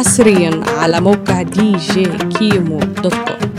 حصريا على موقع دي جي كيمو دوت كوم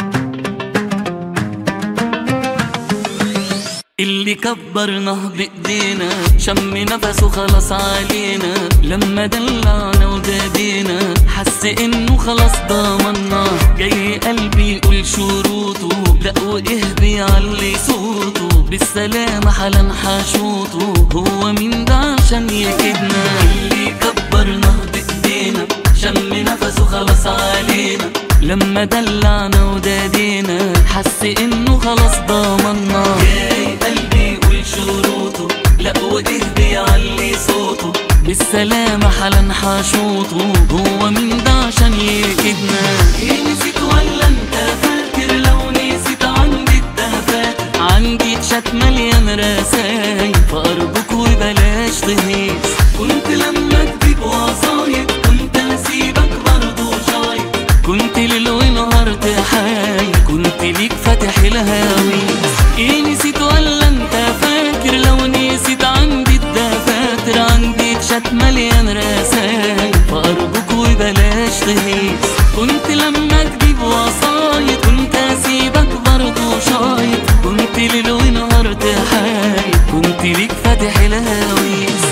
اللي كبرناه بايدينا شم نفسه خلاص علينا لما دلعنا ودادينا حس انه خلاص ضمنا جاي قلبي يقول شروطه لا وايه بيعلي صوته بالسلامة حالا حشوطه هو مين ده عشان يكدنا اللي كبرناه بايدينا شم نفسه خلاص علينا لما دلعنا ودادينا حس انه خلاص ضمنا جاي قلبي يقول شروطه لا وايه بيعلي صوته بالسلامة حالا حشوطه هو مين ده عشان يكدنا ايه نسيت ولا انت فاكر لو نسيت عندي الدهفات عندي تشات مليان رسايل فارجوك وبلاش تهيس كنت لما تجيب وصايد كنت اسيبك برضه شايف كنت ليل ونهار تحايل كنت ليك فاتح الهاويس ايه نسيت ولا انت فاكر لو نسيت عندي الدفاتر عندي تشات مليان رسايل فارجوك وبلاش تهيس كنت لما تجيب وصايد كنت اسيبك برضه شايط كنت ليل ونهار تحايل كنت ليك فاتح الهاويس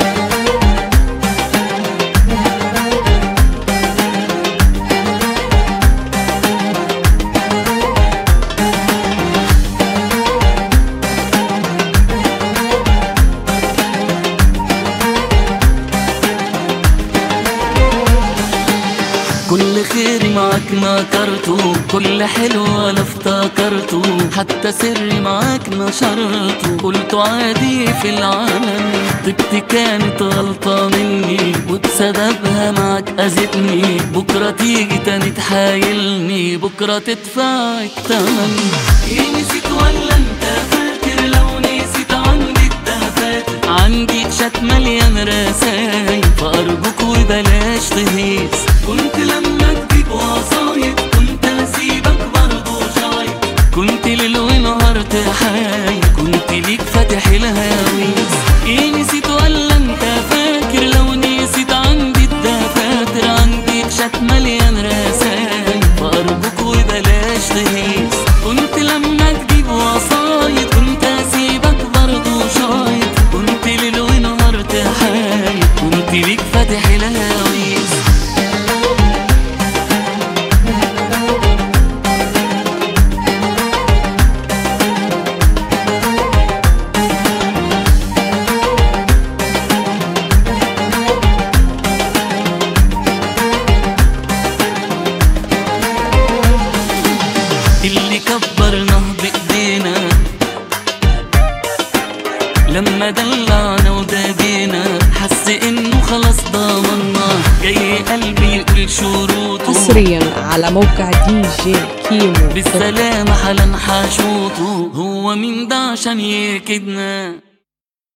كل خير معاك نكرته كل حلو انا افتكرته حتى سري معاك نشرته قلته عادي في العالم طيبتي كانت غلطة مني وبسببها معاك اذتني بكرة تيجي تاني تحايلني بكرة تدفع التمن ايه نسيت ولا انت فاكر لو نسيت عندي الدهفات عندي تشات مليان رسايل فارجوك وبلاش تهيس كنت لما تجيب وصايد كنت اسيبك برضه شايف كنت ليل ونهار تحايل كنت ليك فاتح الهاويس ايه نسيت ولا انت فاكر لو نسيت عندي الدفاتر عندي تشات مليان رسايل فارجوك وبلاش تهيس كنت لما تجيب وصايد كنت اسيبك برضه شايط كنت ليل ونهار تحايل كنت ليك فاتح الهاويس اللي كبرناه بايدينا لما دلعنا ودادينا حس انه خلاص ضمنا جاي قلبي يقول شروطه حصريا على موقع دي جي كيمو دوت كوم بالسلامة حالا حشوطه هو مين ده عشان يكدنا